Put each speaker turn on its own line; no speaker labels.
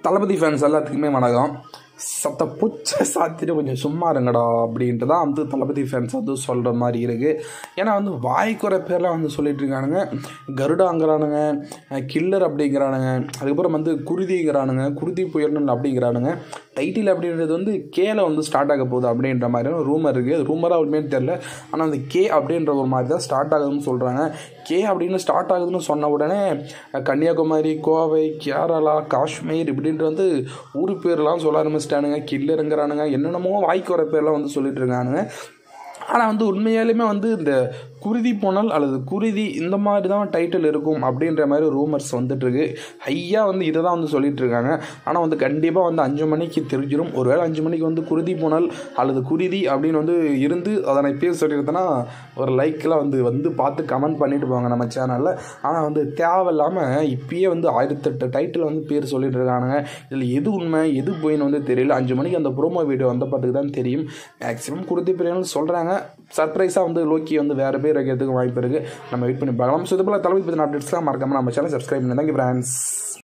தளபதி fans எல்லாத்துக்குமே வணக்கம் சத்த புச்சை சாத்திட்டு கொஞ்சம் சும்மா இருங்கடா அப்படின்ட்டு தான் வந்து தளபதி ஃபேன்ஸ் வந்து சொல்கிற மாதிரி இருக்குது ஏன்னா வந்து வாய்க்குறை பேர்லாம் வந்து சொல்லிட்டு இருக்கானுங்க கருடாங்கிறானுங்க கில்லர் அப்படிங்கிறானுங்க அதுக்கப்புறம் வந்து குருதிங்கிறானுங்க குருதி புயல் அப்படிங்கிறானுங்க டைட்டில் அப்படின்றது வந்து கேல வந்து ஸ்டார்ட் ஆக போகுது அப்படின்ற மாதிரி ரூமர் இருக்குது ரூமராக உண்மைன்னு தெரில ஆனால் அந்த கே அப்படின்ற ஒரு மாதிரி தான் ஸ்டார்ட் ஆகுதுன்னு சொல்கிறாங்க கே அப்படின்னு ஸ்டார்ட் ஆகுதுன்னு சொன்ன உடனே கன்னியாகுமரி கோவை கேரளா காஷ்மீர் இப்படின்ட்டு வந்து ஊர் பேர்லாம் சொல்ல ஆரம்பிச்சிட்டானுங்க கில்லருங்கிறானுங்க என்னென்னமோ வாய்க்கு வர பேர்லாம் வந்து சொல்லிட்டு இருக்கானுங்க ஆனால் வந்து உண்மையாலுமே வந்து இந்த குருதி போனல் அல்லது குருதி இந்த மாதிரி தான் டைட்டில் இருக்கும் அப்படின்ற மாதிரி ரூமர்ஸ் வந்துட்டுருக்கு ஹையாக வந்து இதை தான் வந்து சொல்லிட்டு இருக்காங்க ஆனால் வந்து கண்டிப்பாக வந்து அஞ்சு மணிக்கு தெரிஞ்சிடும் ஒருவேளை அஞ்சு மணிக்கு வந்து குருதி போனல் அல்லது குருதி அப்படின்னு வந்து இருந்து அதை நான் பேர் சொல்லியிருந்தேன்னா ஒரு லைக்கெலாம் வந்து வந்து பார்த்து கமெண்ட் பண்ணிட்டு போவாங்க நம்ம சேனலில் ஆனால் வந்து தேவையில்லாமல் இப்பயே வந்து ஆயிரத்தெட்டு டைட்டில் வந்து பேர் சொல்லிட்டு இருக்கானுங்க இதில் எது உண்மை எது பொய்ன்னு வந்து தெரியல அஞ்சு மணிக்கு அந்த ப்ரோமோ வீடியோ வந்த பார்த்துக்கு தான் தெரியும் மேக்ஸிமம் குருதி பிரியாணி சொல்கிறாங்க சர்ப்ரைஸாக வந்து லோக்கி வந்து வேறு பேர் வைக்கிறதுக்கு வாய்ப்பு இருக்குது நம்ம வெயிட் பண்ணி பார்க்கலாம் ஸோ இது போல் தலைமை பற்றின அப்டேட்ஸ்லாம் மறக்காமல் நம்ம சேனல் சப்ஸ்கிரைப் பண்ணி தான் ஃப்ரெண்ட்ஸ்